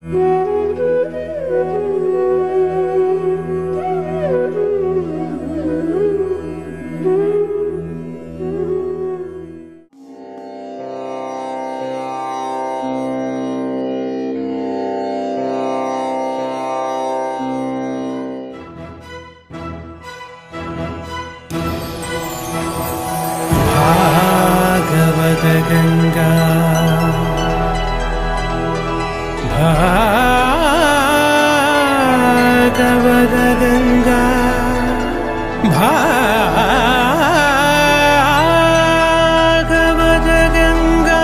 ഭാഗവതഗംഗാ ഭാഗവതഗംഗാ ഭാഗവതഗംഗാ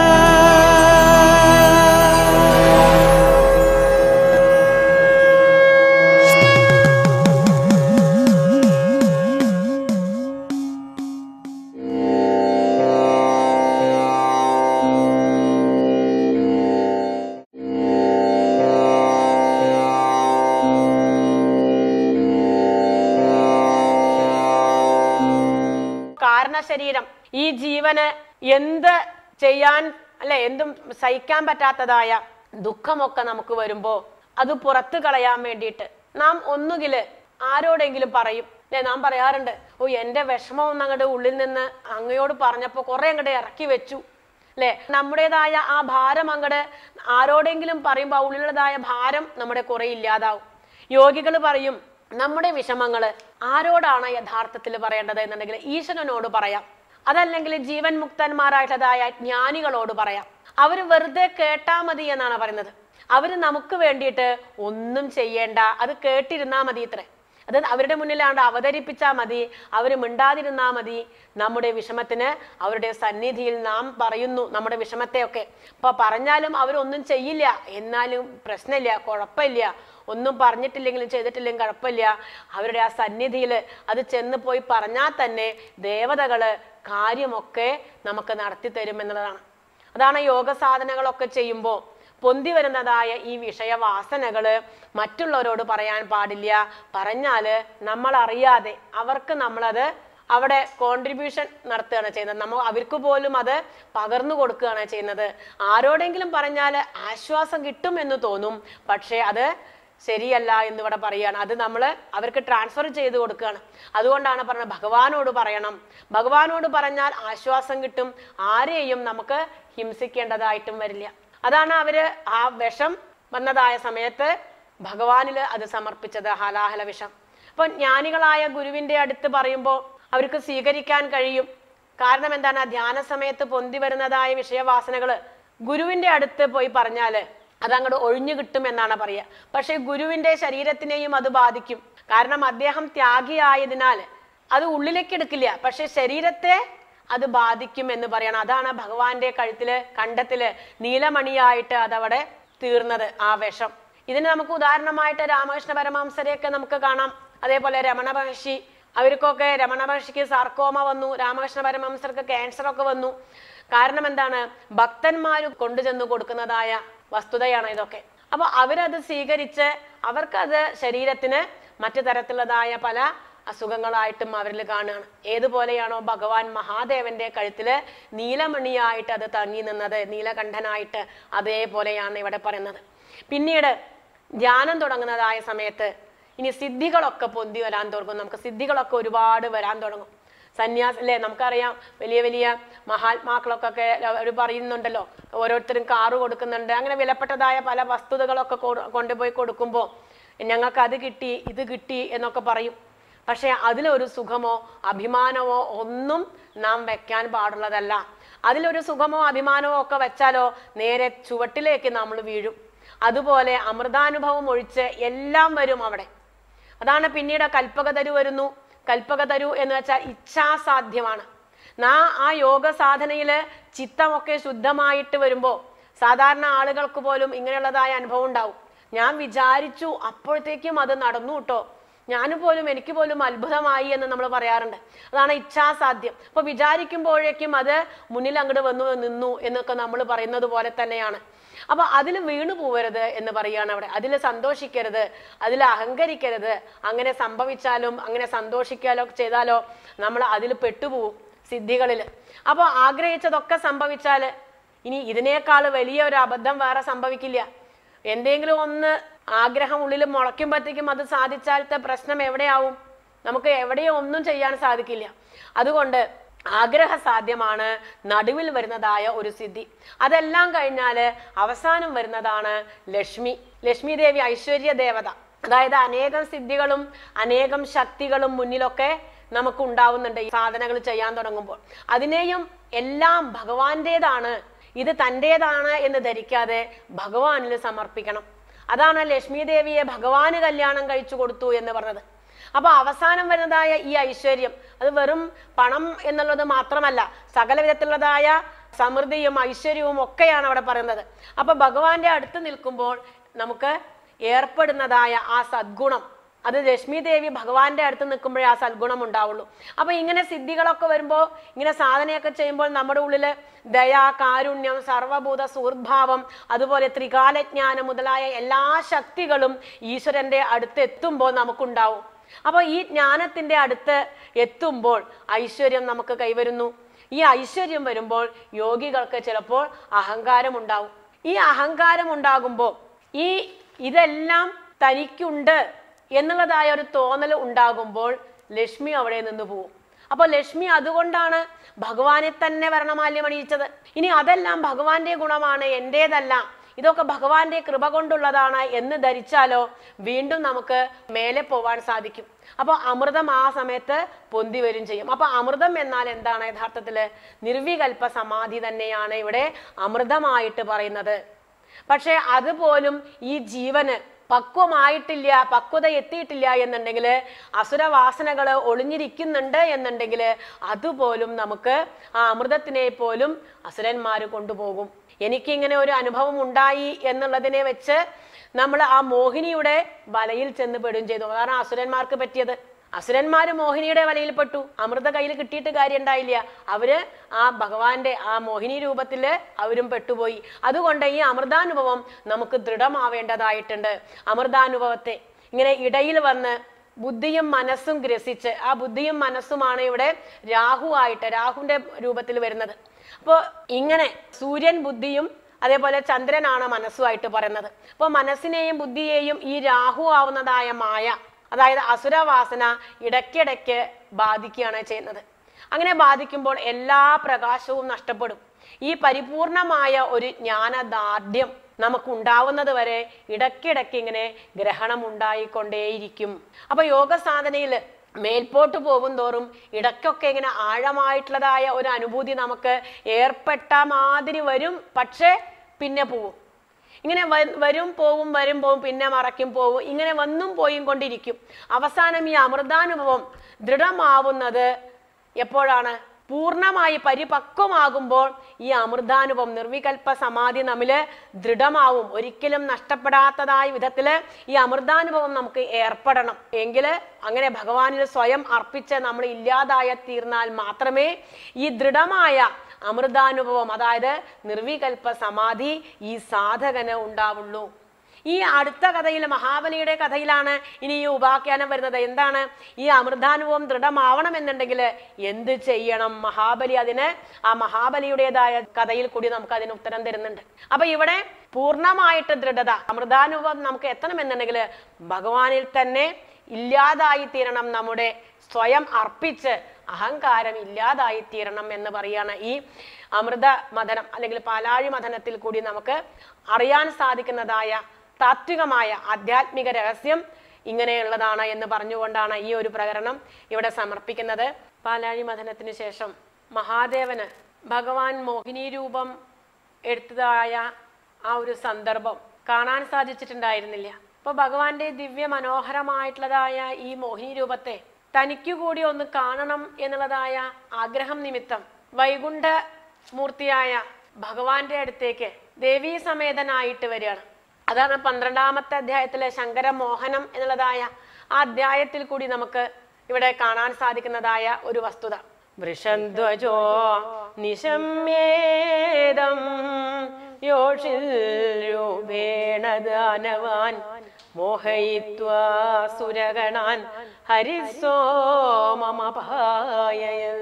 കാരണശരീരം ഈ ജീവന് എന്ത് ചെയ്യാൻ അല്ലെ എന്തും സഹിക്കാൻ പറ്റാത്തതായ ദുഃഖമൊക്കെ നമുക്ക് വരുമ്പോ അത് പുറത്തു കളയാൻ വേണ്ടിയിട്ട് നാം ഒന്നുകില് ആരോടെങ്കിലും പറയും അല്ലെ നാം പറയാറുണ്ട് ഓ എന്റെ വിഷമം ഒന്ന് അങ്ങോട്ട് ഉള്ളിൽ നിന്ന് അങ്ങയോട് പറഞ്ഞപ്പോ കുറെ അങ്ങോട്ട് ഇറക്കി വെച്ചു അല്ലെ നമ്മുടേതായ ആ ഭാരം അങ്ങട് ആരോടെങ്കിലും പറയുമ്പോൾ ആ ഉള്ളിലുള്ളതായ ഭാരം നമ്മുടെ കുറെ ഇല്ലാതാവും യോഗികൾ പറയും നമ്മുടെ വിഷമങ്ങള് ആരോടാണ് യഥാർത്ഥത്തിൽ പറയേണ്ടത് എന്നുണ്ടെങ്കിൽ ഈശ്വരനോട് പറയാം അതല്ലെങ്കിൽ ജീവൻ മുക്തന്മാരായിട്ടുള്ളതായ ജ്ഞാനികളോട് പറയാം അവര് വെറുതെ കേട്ടാ മതി എന്നാണ് പറയുന്നത് അവര് നമുക്ക് വേണ്ടിയിട്ട് ഒന്നും ചെയ്യേണ്ട അത് കേട്ടിരുന്നാ മതി ഇത്രേ അത് അവരുടെ മുന്നിലാണ്ട് അവതരിപ്പിച്ചാൽ മതി അവർ മിണ്ടാതിരുന്നാ മതി നമ്മുടെ വിഷമത്തിന് അവരുടെ സന്നിധിയിൽ നാം പറയുന്നു നമ്മുടെ വിഷമത്തെയൊക്കെ അപ്പൊ പറഞ്ഞാലും അവരൊന്നും ചെയ്യില്ല എന്നാലും പ്രശ്നമില്ല കുഴപ്പമില്ല ഒന്നും പറഞ്ഞിട്ടില്ലെങ്കിലും ചെയ്തിട്ടില്ലെങ്കിലും കുഴപ്പമില്ല അവരുടെ ആ സന്നിധിയിൽ അത് ചെന്ന് പോയി പറഞ്ഞാൽ തന്നെ ദേവതകള് കാര്യമൊക്കെ നമുക്ക് നടത്തി തരും എന്നുള്ളതാണ് അതാണ് യോഗ സാധനകളൊക്കെ ചെയ്യുമ്പോൾ പൊന്തി വരുന്നതായ ഈ വിഷയവാസനകള് മറ്റുള്ളവരോട് പറയാൻ പാടില്ല പറഞ്ഞാല് നമ്മൾ അറിയാതെ അവർക്ക് നമ്മളത് അവിടെ കോൺട്രിബ്യൂഷൻ നടത്തുകയാണ് ചെയ്യുന്നത് നമ്മൾ അവർക്ക് പോലും അത് പകർന്നു കൊടുക്കുകയാണ് ചെയ്യുന്നത് ആരോടെങ്കിലും പറഞ്ഞാൽ ആശ്വാസം കിട്ടും എന്ന് തോന്നും പക്ഷേ അത് ശരിയല്ല എന്ന് ഇവിടെ പറയുകയാണ് അത് നമ്മൾ അവർക്ക് ട്രാൻസ്ഫർ ചെയ്ത് കൊടുക്കുകയാണ് അതുകൊണ്ടാണ് പറഞ്ഞത് ഭഗവാനോട് പറയണം ഭഗവാനോട് പറഞ്ഞാൽ ആശ്വാസം കിട്ടും ആരെയും നമുക്ക് ഹിംസിക്കേണ്ടതായിട്ടും വരില്ല അതാണ് അവര് ആ വിഷം വന്നതായ സമയത്ത് ഭഗവാനിൽ അത് സമർപ്പിച്ചത് ഹലാഹല വിഷം അപ്പൊ ജ്ഞാനികളായ ഗുരുവിന്റെ അടുത്ത് പറയുമ്പോൾ അവർക്ക് സ്വീകരിക്കാൻ കഴിയും കാരണം എന്താണ് ആ ധ്യാന സമയത്ത് പൊന്തി വരുന്നതായ വിഷയവാസനകള് ഗുരുവിന്റെ അടുത്ത് പോയി പറഞ്ഞാല് അതങ്ങോട്ട് ഒഴിഞ്ഞു കിട്ടും എന്നാണ് പറയുക പക്ഷെ ഗുരുവിന്റെ ശരീരത്തിനെയും അത് ബാധിക്കും കാരണം അദ്ദേഹം ത്യാഗിയായതിനാൽ അത് ഉള്ളിലേക്ക് എടുക്കില്ല പക്ഷെ ശരീരത്തെ അത് ബാധിക്കും എന്ന് പറയണം അതാണ് ഭഗവാന്റെ കഴുത്തില് കണ്ടത്തില് നീലമണിയായിട്ട് അതവിടെ തീർന്നത് ആ വിഷം ഇതിന് നമുക്ക് ഉദാഹരണമായിട്ട് രാമകൃഷ്ണ പരമഹംസരെയൊക്കെ നമുക്ക് കാണാം അതേപോലെ രമണ മഹർഷി അവർക്കൊക്കെ രമണ മഹർഷിക്ക് സാർക്കോമ വന്നു രാമകൃഷ്ണ പരമഹംസർക്ക് ക്യാൻസർ ഒക്കെ വന്നു കാരണം എന്താണ് ഭക്തന്മാർ കൊണ്ടുചെന്ന് കൊടുക്കുന്നതായ വസ്തുതയാണ് ഇതൊക്കെ അപ്പൊ അവരത് സ്വീകരിച്ച് അവർക്കത് ശരീരത്തിന് മറ്റു തരത്തിലുള്ളതായ പല അസുഖങ്ങളായിട്ടും അവരിൽ കാണുകയാണ് ഏതുപോലെയാണോ ഭഗവാൻ മഹാദേവന്റെ കഴുത്തില് നീലമണിയായിട്ട് അത് തങ്ങി നിന്നത് നീലകണ്ഠനായിട്ട് അതേപോലെയാണ് ഇവിടെ പറയുന്നത് പിന്നീട് ധ്യാനം തുടങ്ങുന്നതായ സമയത്ത് ഇനി സിദ്ധികളൊക്കെ പൊന്തി വരാൻ തുടങ്ങും നമുക്ക് സിദ്ധികളൊക്കെ ഒരുപാട് വരാൻ തുടങ്ങും സന്യാസ് അല്ലേ നമുക്കറിയാം വലിയ വലിയ മഹാത്മാക്കളൊക്കെ അവർ പറയുന്നുണ്ടല്ലോ ഓരോരുത്തരും കാറ് കൊടുക്കുന്നുണ്ട് അങ്ങനെ വിലപ്പെട്ടതായ പല വസ്തുതകളൊക്കെ കൊ- കൊണ്ടുപോയി കൊടുക്കുമ്പോൾ ഞങ്ങൾക്ക് അത് കിട്ടി ഇത് കിട്ടി എന്നൊക്കെ പറയും പക്ഷെ അതിലൊരു സുഖമോ അഭിമാനമോ ഒന്നും നാം വെക്കാൻ പാടുള്ളതല്ല അതിലൊരു സുഖമോ അഭിമാനമോ ഒക്കെ വെച്ചാലോ നേരെ ചുവട്ടിലേക്ക് നമ്മൾ വീഴും അതുപോലെ അമൃതാനുഭവം ഒഴിച്ച് എല്ലാം വരും അവിടെ അതാണ് പിന്നീട് കൽപ്പകതരു വരുന്നു കൽപ്പകതരു എന്ന് വെച്ചാൽ ഇച്ഛാസാധ്യമാണ് നാ ആ യോഗ സാധനയില് ചിത്തമൊക്കെ ശുദ്ധമായിട്ട് വരുമ്പോ സാധാരണ ആളുകൾക്ക് പോലും ഇങ്ങനെയുള്ളതായ അനുഭവം ഉണ്ടാവും ഞാൻ വിചാരിച്ചു അപ്പോഴത്തേക്കും അത് നടന്നു കേട്ടോ ഞാൻ പോലും എനിക്ക് പോലും അത്ഭുതമായി എന്ന് നമ്മൾ പറയാറുണ്ട് അതാണ് ഇച്ഛാസാധ്യം അപ്പൊ വിചാരിക്കുമ്പോഴേക്കും അത് മുന്നിൽ അങ്ങോട്ട് വന്നു നിന്നു എന്നൊക്കെ നമ്മൾ പറയുന്നത് പോലെ തന്നെയാണ് അപ്പൊ അതിൽ വീണു പോവരുത് എന്ന് പറയുകയാണ് അവിടെ അതിൽ സന്തോഷിക്കരുത് അതിൽ അഹങ്കരിക്കരുത് അങ്ങനെ സംഭവിച്ചാലും അങ്ങനെ സന്തോഷിക്കാലോ ചെയ്താലോ നമ്മൾ അതിൽ പെട്ടുപോകും സിദ്ധികളിൽ അപ്പോൾ ആഗ്രഹിച്ചതൊക്കെ സംഭവിച്ചാൽ ഇനി ഇതിനേക്കാൾ വലിയ ഒരു അബദ്ധം വേറെ സംഭവിക്കില്ല എന്തെങ്കിലും ഒന്ന് ആഗ്രഹം ഉള്ളിൽ മുളയ്ക്കുമ്പോഴത്തേക്കും അത് സാധിച്ചാലത്തെ പ്രശ്നം എവിടെയാവും നമുക്ക് എവിടെയും ഒന്നും ചെയ്യാൻ സാധിക്കില്ല അതുകൊണ്ട് ആഗ്രഹ സാധ്യമാണ് നടുവിൽ വരുന്നതായ ഒരു സിദ്ധി അതെല്ലാം കഴിഞ്ഞാല് അവസാനം വരുന്നതാണ് ലക്ഷ്മി ലക്ഷ്മി ദേവി ഐശ്വര്യ ദേവത അതായത് അനേകം സിദ്ധികളും അനേകം ശക്തികളും മുന്നിലൊക്കെ നമുക്ക് ഉണ്ടാവുന്നുണ്ട് ഈ സാധനങ്ങൾ ചെയ്യാൻ തുടങ്ങുമ്പോൾ അതിനെയും എല്ലാം ഭഗവാന്റേതാണ് ഇത് തൻ്റെതാണ് എന്ന് ധരിക്കാതെ ഭഗവാനിൽ സമർപ്പിക്കണം അതാണ് ലക്ഷ്മി ദേവിയെ ഭഗവാന് കല്യാണം കഴിച്ചു കൊടുത്തു എന്ന് പറഞ്ഞത് അപ്പൊ അവസാനം വരുന്നതായ ഈ ഐശ്വര്യം അത് വെറും പണം എന്നുള്ളത് മാത്രമല്ല സകല വിധത്തിലുള്ളതായ സമൃദ്ധിയും ഐശ്വര്യവും ഒക്കെയാണ് അവിടെ പറയുന്നത് അപ്പൊ ഭഗവാന്റെ അടുത്ത് നിൽക്കുമ്പോൾ നമുക്ക് ഏർപ്പെടുന്നതായ ആ സദ്ഗുണം അത് ലക്ഷ്മി ദേവി ഭഗവാന്റെ അടുത്ത് നിൽക്കുമ്പോഴേ ആ സദ്ഗുണം ഉണ്ടാവുള്ളൂ അപ്പൊ ഇങ്ങനെ സിദ്ധികളൊക്കെ വരുമ്പോൾ ഇങ്ങനെ സാധനയൊക്കെ ചെയ്യുമ്പോൾ നമ്മുടെ ഉള്ളില് ദയ കാരുണ്യം സർവഭൂത സുഹൃദ്ഭാവം അതുപോലെ ത്രികാലജ്ഞാനം മുതലായ എല്ലാ ശക്തികളും ഈശ്വരന്റെ അടുത്ത് എത്തുമ്പോൾ നമുക്കുണ്ടാവും അപ്പോൾ ഈ ജ്ഞാനത്തിന്റെ അടുത്ത് എത്തുമ്പോൾ ഐശ്വര്യം നമുക്ക് കൈവരുന്നു ഈ ഐശ്വര്യം വരുമ്പോൾ യോഗികൾക്ക് ചിലപ്പോൾ അഹങ്കാരം ഉണ്ടാവും ഈ അഹങ്കാരം ഉണ്ടാകുമ്പോൾ ഈ ഇതെല്ലാം തനിക്കുണ്ട് എന്നുള്ളതായ ഒരു തോന്നൽ ഉണ്ടാകുമ്പോൾ ലക്ഷ്മി അവിടെ നിന്ന് പോവും അപ്പോൾ ലക്ഷ്മി അതുകൊണ്ടാണ് ഭഗവാനെ തന്നെ വരണമാല്യം അണിയിച്ചത് ഇനി അതെല്ലാം ഭഗവാന്റെ ഗുണമാണ് എൻ്റേതല്ല ഇതൊക്കെ ഭഗവാന്റെ കൃപ കൊണ്ടുള്ളതാണ് എന്ന് ധരിച്ചാലോ വീണ്ടും നമുക്ക് മേലെ പോവാൻ സാധിക്കും അപ്പോൾ അമൃതം ആ സമയത്ത് പൊന്തി വരും ചെയ്യും അപ്പൊ അമൃതം എന്നാൽ എന്താണ് യഥാർത്ഥത്തില് നിർവികൽപ്പ സമാധി തന്നെയാണ് ഇവിടെ അമൃതമായിട്ട് പറയുന്നത് പക്ഷെ അതുപോലും ഈ ജീവന് പക്വമായിട്ടില്ല പക്വത എത്തിയിട്ടില്ല എന്നുണ്ടെങ്കിൽ അസുരവാസനകൾ ഒളിഞ്ഞിരിക്കുന്നുണ്ട് എന്നുണ്ടെങ്കിൽ അതുപോലും നമുക്ക് ആ അമൃതത്തിനെ പോലും അസുരന്മാർ കൊണ്ടുപോകും എനിക്കിങ്ങനെ ഒരു അനുഭവം ഉണ്ടായി എന്നുള്ളതിനെ വെച്ച് നമ്മൾ ആ മോഹിനിയുടെ വലയിൽ ചെന്ന് പെടും ചെയ്തു അതാണ് അസുരന്മാർക്ക് പറ്റിയത് അസുരന്മാര് മോഹിനിയുടെ വലയിൽപ്പെട്ടു അമൃത കയ്യിൽ കിട്ടിയിട്ട് കാര്യം ഉണ്ടായില്ല അവര് ആ ഭഗവാന്റെ ആ മോഹിനി രൂപത്തില് അവരും പെട്ടുപോയി അതുകൊണ്ട് ഈ അമൃതാനുഭവം നമുക്ക് ദൃഢമാവേണ്ടതായിട്ടുണ്ട് അമൃതാനുഭവത്തെ ഇങ്ങനെ ഇടയിൽ വന്ന് ബുദ്ധിയും മനസ്സും ഗ്രസിച്ച് ആ ബുദ്ധിയും മനസ്സുമാണ് ഇവിടെ രാഹു ആയിട്ട് രാഹുവിന്റെ രൂപത്തിൽ വരുന്നത് അപ്പോൾ ഇങ്ങനെ സൂര്യൻ ബുദ്ധിയും അതേപോലെ ചന്ദ്രനാണ് മനസ്സുമായിട്ട് പറയുന്നത് അപ്പോൾ മനസ്സിനെയും ബുദ്ധിയെയും ഈ രാഹു ആവുന്നതായ മായ അതായത് അസുരവാസന ഇടയ്ക്കിടയ്ക്ക് ബാധിക്കുകയാണ് ചെയ്യുന്നത് അങ്ങനെ ബാധിക്കുമ്പോൾ എല്ലാ പ്രകാശവും നഷ്ടപ്പെടും ഈ പരിപൂർണമായ ഒരു ജ്ഞാനദാർഢ്യം നമുക്കുണ്ടാവുന്നത് വരെ ഇടയ്ക്കിടയ്ക്ക് ഇങ്ങനെ ഗ്രഹണം ഉണ്ടായിക്കൊണ്ടേയിരിക്കും അപ്പൊ യോഗ സാധനയിൽ മേൽപോട്ട് പോകും തോറും ഇടയ്ക്കൊക്കെ ഇങ്ങനെ ആഴമായിട്ടുള്ളതായ ഒരു അനുഭൂതി നമുക്ക് ഏർപ്പെട്ട മാതിരി വരും പക്ഷേ പിന്നെ പോവും ഇങ്ങനെ വ- വരും പോവും വരും പോവും പിന്നെ മറക്കും പോവും ഇങ്ങനെ വന്നും പോയും കൊണ്ടിരിക്കും അവസാനം ഈ അമൃതാനുഭവം ദൃഢമാവുന്നത് എപ്പോഴാണ് പൂർണ്ണമായി പരിപക്വമാകുമ്പോൾ ഈ അമൃതാനുഭവം നിർവികൽപ്പ സമാധി നമ്മില് ദൃഢമാവും ഒരിക്കലും നഷ്ടപ്പെടാത്തതായ വിധത്തില് ഈ അമൃതാനുഭവം നമുക്ക് ഏർപ്പെടണം എങ്കില് അങ്ങനെ ഭഗവാനിൽ സ്വയം അർപ്പിച്ച് നമ്മൾ ഇല്ലാതായ തീർന്നാൽ മാത്രമേ ഈ ദൃഢമായ അമൃതാനുഭവം അതായത് നിർവികൽപ്പ സമാധി ഈ സാധകന് ഉണ്ടാവുള്ളൂ ഈ അടുത്ത കഥയിൽ മഹാബലിയുടെ കഥയിലാണ് ഇനി ഈ ഉപാഖ്യാനം വരുന്നത് എന്താണ് ഈ അമൃതാനുഭവം ദൃഢമാവണം എന്നുണ്ടെങ്കിൽ എന്ത് ചെയ്യണം മഹാബലി അതിന് ആ മഹാബലിയുടേതായ കഥയിൽ കൂടി നമുക്ക് അതിന് ഉത്തരം തരുന്നുണ്ട് അപ്പൊ ഇവിടെ പൂർണ്ണമായിട്ട് ദൃഢത അമൃതാനുഭവം നമുക്ക് എത്തണമെന്നുണ്ടെങ്കിൽ ഭഗവാനിൽ തന്നെ ഇല്ലാതായി തീരണം നമ്മുടെ സ്വയം അർപ്പിച്ച് അഹങ്കാരം ഇല്ലാതായി തീരണം എന്ന് പറയാണ് ഈ അമൃത മഥനം അല്ലെങ്കിൽ പാലാഴി മഥനത്തിൽ കൂടി നമുക്ക് അറിയാൻ സാധിക്കുന്നതായ താത്വികമായ ആധ്യാത്മിക രഹസ്യം ഇങ്ങനെയുള്ളതാണ് എന്ന് പറഞ്ഞുകൊണ്ടാണ് ഈ ഒരു പ്രകരണം ഇവിടെ സമർപ്പിക്കുന്നത് പാലാഴി മഥനത്തിന് ശേഷം മഹാദേവന് ഭഗവാൻ മോഹിനി രൂപം എടുത്തതായ ആ ഒരു സന്ദർഭം കാണാൻ സാധിച്ചിട്ടുണ്ടായിരുന്നില്ല അപ്പൊ ഭഗവാന്റെ ദിവ്യ മനോഹരമായിട്ടുള്ളതായ ഈ മോഹിനി രൂപത്തെ തനിക്കു കൂടി ഒന്ന് കാണണം എന്നുള്ളതായ ആഗ്രഹം നിമിത്തം വൈകുണ്ഠ മൂർത്തിയായ ഭഗവാന്റെ അടുത്തേക്ക് ദേവീ സമേതനായിട്ട് വരികയാണ് അതാണ് പന്ത്രണ്ടാമത്തെ അധ്യായത്തിലെ ശങ്കര മോഹനം എന്നുള്ളതായ ആ അധ്യായത്തിൽ കൂടി നമുക്ക് ഇവിടെ കാണാൻ സാധിക്കുന്നതായ ഒരു വസ്തുത വൃഷധ്വജോ നിശമ്യേദം യോഷിൽ രൂപേണ ദാനവാൻ മോഹയിത്വാ സുരഗണാൻ ഹരിസോ മമപായയൽ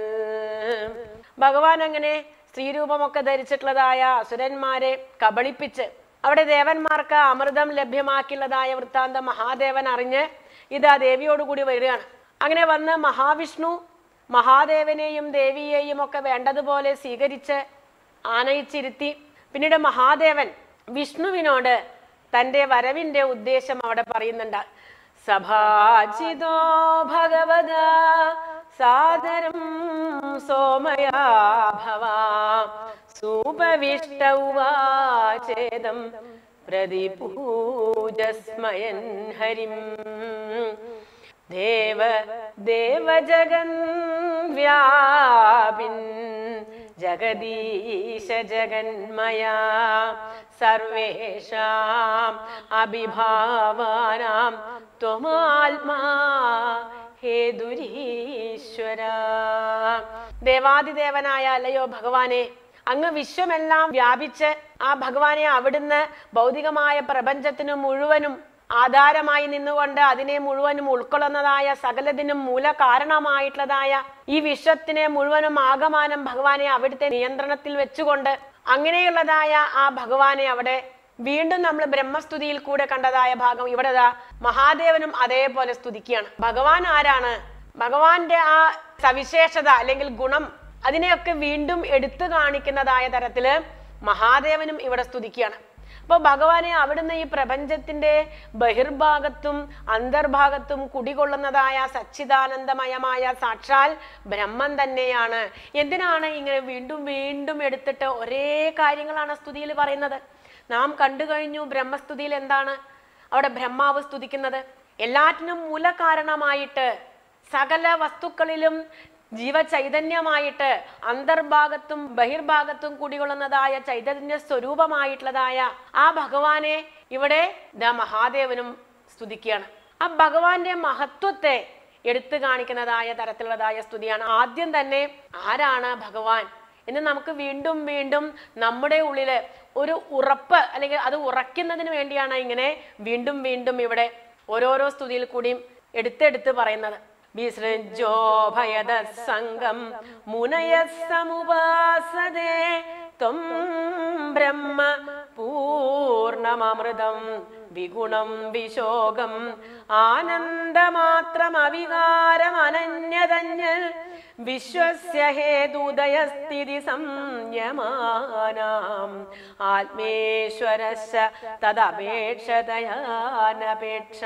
ഭഗവാൻ അങ്ങനെ സ്ത്രീരൂപമൊക്കെ ധരിച്ചിട്ടുള്ളതായ അസുരന്മാരെ കബളിപ്പിച്ച് അവിടെ ദേവന്മാർക്ക് അമൃതം ലഭ്യമാക്കിയുള്ളതായ വൃത്താന്തം മഹാദേവൻ അറിഞ്ഞ് ഇത് ആ ദേവിയോടുകൂടി വരികയാണ് അങ്ങനെ വന്ന് മഹാവിഷ്ണു മഹാദേവനെയും ദേവിയെയും ഒക്കെ വേണ്ടതുപോലെ സ്വീകരിച്ച് ആനയിച്ചിരുത്തി പിന്നീട് മഹാദേവൻ വിഷ്ണുവിനോട് തന്റെ വരവിന്റെ ഉദ്ദേശം അവിടെ പറയുന്നുണ്ട് സഭാചിതോ ഭഗവത സാദരം സോമയാ ഭവാ സൂപവിഷ്ട ഉവാചേദം പ്രതിപൂജസ്മയൻ ഹരിം ദേവ ദേവജഗൻ വ്യാപിൻ ജഗദീശ ജഗന്മയാ സർവേഷാം അഭിഭാവാനാം ത്വമാത്മാ ഹേതുരീശ്വര ദേവാദിദേവനായ അല്ലയോ ഭഗവാനെ അങ്ങ് വിശ്വമെല്ലാം വ്യാപിച്ച് ആ ഭഗവാനെ അവിടുന്ന് ഭൗതികമായ പ്രപഞ്ചത്തിനു മുഴുവനും ആധാരമായി നിന്നുകൊണ്ട് അതിനെ മുഴുവനും ഉൾക്കൊള്ളുന്നതായ സകലതിനും മൂല കാരണമായിട്ടുള്ളതായ ഈ വിശ്വത്തിനെ മുഴുവനും ആകമാനം ഭഗവാനെ അവിടുത്തെ നിയന്ത്രണത്തിൽ വെച്ചുകൊണ്ട് അങ്ങനെയുള്ളതായ ആ ഭഗവാനെ അവിടെ വീണ്ടും നമ്മൾ ബ്രഹ്മസ്തുതിയിൽ കൂടെ കണ്ടതായ ഭാഗം ഇവിടെ ദാ മഹാദേവനും അതേപോലെ സ്തുതിക്കുകയാണ് ഭഗവാൻ ആരാണ് ഭഗവാന്റെ ആ സവിശേഷത അല്ലെങ്കിൽ ഗുണം അതിനെയൊക്കെ വീണ്ടും എടുത്തു കാണിക്കുന്നതായ തരത്തില് മഹാദേവനും ഇവിടെ സ്തുതിക്കുകയാണ് അപ്പൊ ഭഗവാനെ അവിടുന്ന് ഈ പ്രപഞ്ചത്തിന്റെ ബഹിർഭാഗത്തും അന്തർഭാഗത്തും കുടികൊള്ളുന്നതായ സച്ചിദാനന്ദമയമായ സാക്ഷാൽ ബ്രഹ്മം തന്നെയാണ് എന്തിനാണ് ഇങ്ങനെ വീണ്ടും വീണ്ടും എടുത്തിട്ട് ഒരേ കാര്യങ്ങളാണ് സ്തുതിയിൽ പറയുന്നത് നാം കണ്ടു കഴിഞ്ഞു ബ്രഹ്മസ്തുതിയിൽ എന്താണ് അവിടെ ബ്രഹ്മാവ് സ്തുതിക്കുന്നത് എല്ലാറ്റിനും മൂലകാരണമായിട്ട് സകല വസ്തുക്കളിലും ജീവചൈതന്യമായിട്ട് അന്തർഭാഗത്തും ബഹിർഭാഗത്തും കുടികൊള്ളുന്നതായ ചൈതന്യ സ്വരൂപമായിട്ടുള്ളതായ ആ ഭഗവാനെ ഇവിടെ ദ മഹാദേവനും സ്തുതിക്കുകയാണ് ആ ഭഗവാന്റെ മഹത്വത്തെ എടുത്തു കാണിക്കുന്നതായ തരത്തിലുള്ളതായ സ്തുതിയാണ് ആദ്യം തന്നെ ആരാണ് ഭഗവാൻ എന്ന് നമുക്ക് വീണ്ടും വീണ്ടും നമ്മുടെ ഉള്ളില് ഒരു ഉറപ്പ് അല്ലെങ്കിൽ അത് ഉറയ്ക്കുന്നതിന് വേണ്ടിയാണ് ഇങ്ങനെ വീണ്ടും വീണ്ടും ഇവിടെ ഓരോരോ സ്തുതിയിൽ കൂടിയും എടുത്തെടുത്ത് പറയുന്നത് വിസൃജോ ഭയദ സംഘം മുനയ സമുപാസതേ ത്വം ബ്രഹ്മ പൂർണമൃതം വിഗുണം വിശോകം ആനന്ദമാത്രമവികാരം അനന്യതഞ്ഞൽ വിശ്വസ്യ ഹേതുദയസ്ഥിതി സംയമാനാം ആത്മേശ്വരശ തദപേക്ഷതയാനപേക്ഷ